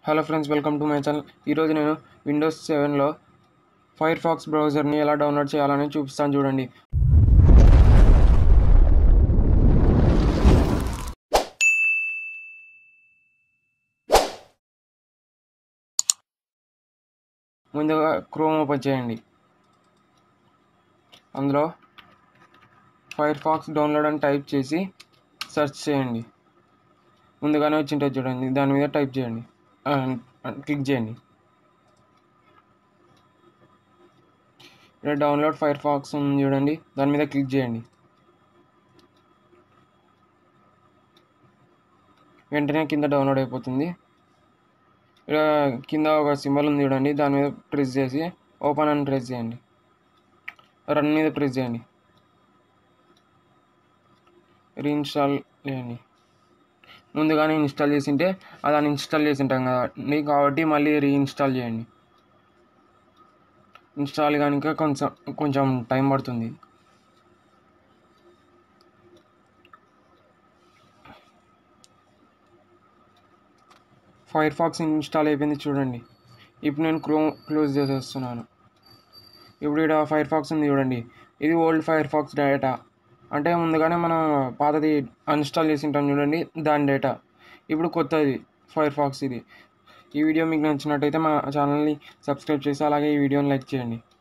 hello friends welcome to my channel ఈరోజు నేను Windows సెవెన్లో ఫైర్ ఫాక్స్ బ్రౌజర్ని ఎలా డౌన్లోడ్ చేయాలని చూపిస్తాను చూడండి ముందుగా క్రోమ్ ఓపెన్ చేయండి అందులో ఫైర్ ఫాక్స్ డౌన్లోడ్ అని టైప్ చేసి సెర్చ్ చేయండి ముందుగానే వచ్చింటుంది చూడండి దాని మీద టైప్ చేయండి ఆ, క్లిక్ చేయండి ఇక్కడ డౌన్లోడ్ ఫైర్ ఫాక్స్ ఉంది చూడండి దాని మీద క్లిక్ చేయండి వెంటనే కింద డౌన్లోడ్ అయిపోతుంది ఇక్కడ కింద ఒక సింబల్ ఉంది చూడండి దాని మీద ప్రెస్ చేసి ఓపెన్ అని ప్రెస్ చేయండి రన్ మీద ప్రెస్ చేయండి రీఇన్స్టాల్ చేయండి ముందుగానే ఇన్స్టాల్ చేసింటే అది అని ఇన్స్టాల్ చేసి ఉంటాం కదా నీకు కాబట్టి మళ్ళీ రీఇన్స్టాల్ చేయండి ఇన్స్టాల్ కనుక కొంచెం కొంచెం టైం పడుతుంది ఫైర్ ఫాక్స్ ఇన్స్టాల్ అయిపోయింది చూడండి ఇప్పుడు నేను క్రోమ్ క్లోజ్ చేసేస్తున్నాను ఇప్పుడు ఇక్కడ ఫైర్ ఫాక్స్ ఉంది చూడండి ఇది ఓల్డ్ ఫైర్ ఫాక్స్ డేటా అంటే ముందుగానే మనం పాతది అన్ఇన్స్టాల్ చేసి ఉంటాం చూడండి దాని డేటా ఇప్పుడు కొత్తది ఫైర్ ఫాక్స్ ఇది ఈ వీడియో మీకు నచ్చినట్టయితే మా ఛానల్ని సబ్స్క్రైబ్ చేసి అలాగే ఈ వీడియోని లైక్ చేయండి